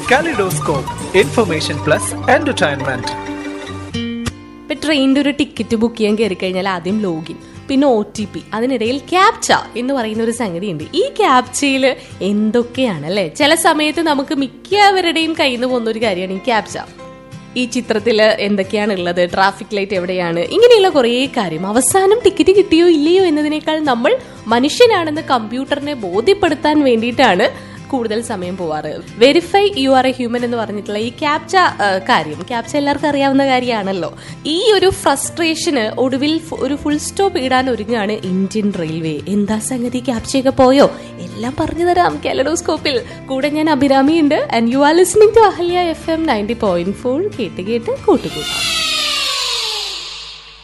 kaleidoscope information plus entertainment ഇപ്പൊ ട്രെയിനിന്റെ ഒരു ടിക്കറ്റ് ബുക്ക് ചെയ്യാൻ കയറി കഴിഞ്ഞാൽ ആദ്യം ലോഗിൻ പിന്നെ ഒ ടി പി അതിനിടയിൽ ക്യാപ്ച എന്ന് പറയുന്ന ഒരു സംഗതി ഉണ്ട് ഈ ക്യാപ്ചയിൽ എന്തൊക്കെയാണ് അല്ലെ ചില സമയത്ത് നമുക്ക് മിക്കവരുടെയും കയ്യിൽ നിന്ന് പോകുന്ന ഒരു കാര്യമാണ് ഈ ക്യാപ്ച ഈ ചിത്രത്തിൽ എന്തൊക്കെയാണ് ഉള്ളത് ട്രാഫിക് ലൈറ്റ് എവിടെയാണ് ഇങ്ങനെയുള്ള കുറേ കാര്യം അവസാനം ടിക്കറ്റ് കിട്ടിയോ ഇല്ലയോ എന്നതിനേക്കാൾ നമ്മൾ മനുഷ്യനാണെന്ന് കമ്പ്യൂട്ടറിനെ ബോധ്യപ്പെടുത്താൻ വേണ്ടിയിട്ടാണ് കൂടുതൽ സമയം പോവാറ് verify you are a human എന്ന് പറഞ്ഞിട്ടുള്ള ഈ ക്യാപ്ച കാര്യം ക്യാപ്ച എല്ലാവർക്കും അറിയാവുന്ന കാര്യമാണല്ലോ ഈ ഒരു ഫ്രസ്ട്രേഷന് ഒടുവിൽ ഫു- ഒരു ഫുൾ സ്റ്റോപ്പ് ഇടാൻ ഒരുങ്ങാണ് ഇന്ത്യൻ റെയിൽവേ എന്താ സംഗതി ക്യാപ്ചയൊക്കെ പോയോ എല്ലാം പറഞ്ഞു തരാം കാലഡോസ്കോപ്പിൽ കൂടെ ഞാൻ അഭിരാമി ഉണ്ട് and you are listening to Ahalya F M ninety point four കേട്ട് കേട്ട് കൂട്ടുകൂടാം